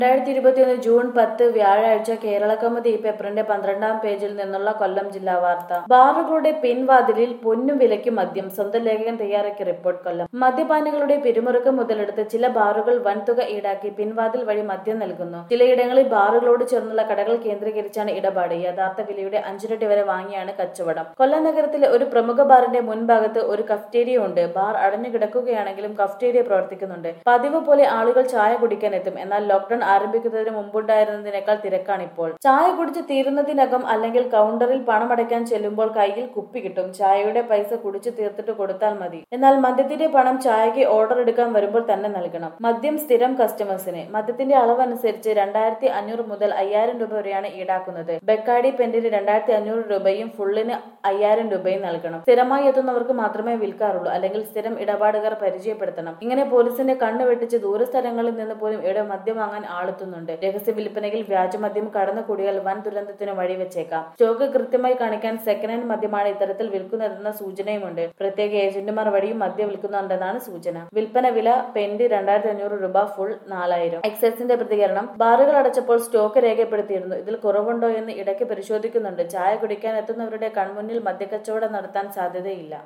രണ്ടായിരത്തി ഇരുപത്തിയൊന്ന് ജൂൺ പത്ത് വ്യാഴാഴ്ച കേരള കൗമുദി ഈ പേപ്പറിന്റെ പന്ത്രണ്ടാം പേജിൽ നിന്നുള്ള കൊല്ലം ജില്ലാ വാർത്ത ബാറുകളുടെ പിൻവാതിലിൽ പൊന്നു വിലയ്ക്ക് മദ്യം സ്വന്തം ലേഖകൻ തയ്യാറാക്കിയ റിപ്പോർട്ട് കൊല്ലം മദ്യപാനികളുടെ പിരിമുറുക്കം മുതലെടുത്ത് ചില ബാറുകൾ വൻതുക ഈടാക്കി പിൻവാതിൽ വഴി മദ്യം നൽകുന്നു ചിലയിടങ്ങളിൽ ബാറുകളോട് ചേർന്നുള്ള കടകൾ കേന്ദ്രീകരിച്ചാണ് ഇടപാട് യഥാർത്ഥ വിലയുടെ അഞ്ചിരട്ടി വരെ വാങ്ങിയാണ് കച്ചവടം കൊല്ലം നഗരത്തിലെ ഒരു പ്രമുഖ ബാറിന്റെ മുൻഭാഗത്ത് ഒരു കഫ്റ്റേരിയ ഉണ്ട് ബാർ അടഞ്ഞു കിടക്കുകയാണെങ്കിലും കഫ്റ്റേരിയ പ്രവർത്തിക്കുന്നുണ്ട് പതിവ് പോലെ ആളുകൾ ചായ കുടിക്കാൻ എത്തും എന്നാൽ ലോക്ഡൌൺ ആരംഭിക്കുന്നതിന് മുമ്പുണ്ടായിരുന്നതിനേക്കാൾ തിരക്കാണ് ഇപ്പോൾ ചായ കുടിച്ച് തീരുന്നതിനകം അല്ലെങ്കിൽ കൗണ്ടറിൽ പണമടയ്ക്കാൻ ചെല്ലുമ്പോൾ കയ്യിൽ കുപ്പി കിട്ടും ചായയുടെ പൈസ കുടിച്ചു തീർത്തിട്ട് കൊടുത്താൽ മതി എന്നാൽ മദ്യത്തിന്റെ പണം ചായക്ക് ഓർഡർ എടുക്കാൻ വരുമ്പോൾ തന്നെ നൽകണം മദ്യം സ്ഥിരം കസ്റ്റമേഴ്സിന് മദ്യത്തിന്റെ അളവനുസരിച്ച് രണ്ടായിരത്തി അഞ്ഞൂറ് മുതൽ അയ്യായിരം രൂപ വരെയാണ് ഈടാക്കുന്നത് ബെക്കാടി പെന്റിന് രണ്ടായിരത്തി അഞ്ഞൂറ് രൂപയും ഫുള്ളിന് അയ്യായിരം രൂപയും നൽകണം സ്ഥിരമായി എത്തുന്നവർക്ക് മാത്രമേ വിൽക്കാറുള്ളൂ അല്ലെങ്കിൽ സ്ഥിരം ഇടപാടുകാർ പരിചയപ്പെടുത്തണം ഇങ്ങനെ പോലീസിന്റെ കണ്ണു വെട്ടിച്ച് ദൂരസ്ഥലങ്ങളിൽ നിന്ന് പോലും ഇവിടെ മദ്യം വാങ്ങാൻ ആളെത്തുന്നുണ്ട് രഹസ്യ വിൽപ്പനയിൽ വ്യാജമദ്യം കടന്നുകൂടിയാൽ വൻ ദുരന്തത്തിന് വഴിവെച്ചേക്കാം സ്റ്റോക്ക് കൃത്യമായി കാണിക്കാൻ സെക്കൻഡ് ഹാൻഡ് മദ്യമാണ് ഇത്തരത്തിൽ വിൽക്കുന്നതെന്ന സൂചനയുമുണ്ട് പ്രത്യേക ഏജന്റുമാർ വഴിയും മദ്യം വിൽക്കുന്നുണ്ടെന്നാണ് സൂചന വിൽപ്പന വില പെന്റ് രണ്ടായിരത്തി അഞ്ഞൂറ് രൂപ ഫുൾ നാലായിരം എക്സൈസിന്റെ പ്രതികരണം ബാറുകൾ അടച്ചപ്പോൾ സ്റ്റോക്ക് രേഖപ്പെടുത്തിയിരുന്നു ഇതിൽ കുറവുണ്ടോ എന്ന് ഇടയ്ക്ക് പരിശോധിക്കുന്നുണ്ട് ചായ കുടിക്കാൻ എത്തുന്നവരുടെ കൺമുന്നിൽ മദ്യക്കച്ചവടം നടത്താൻ സാധ്യതയില്ല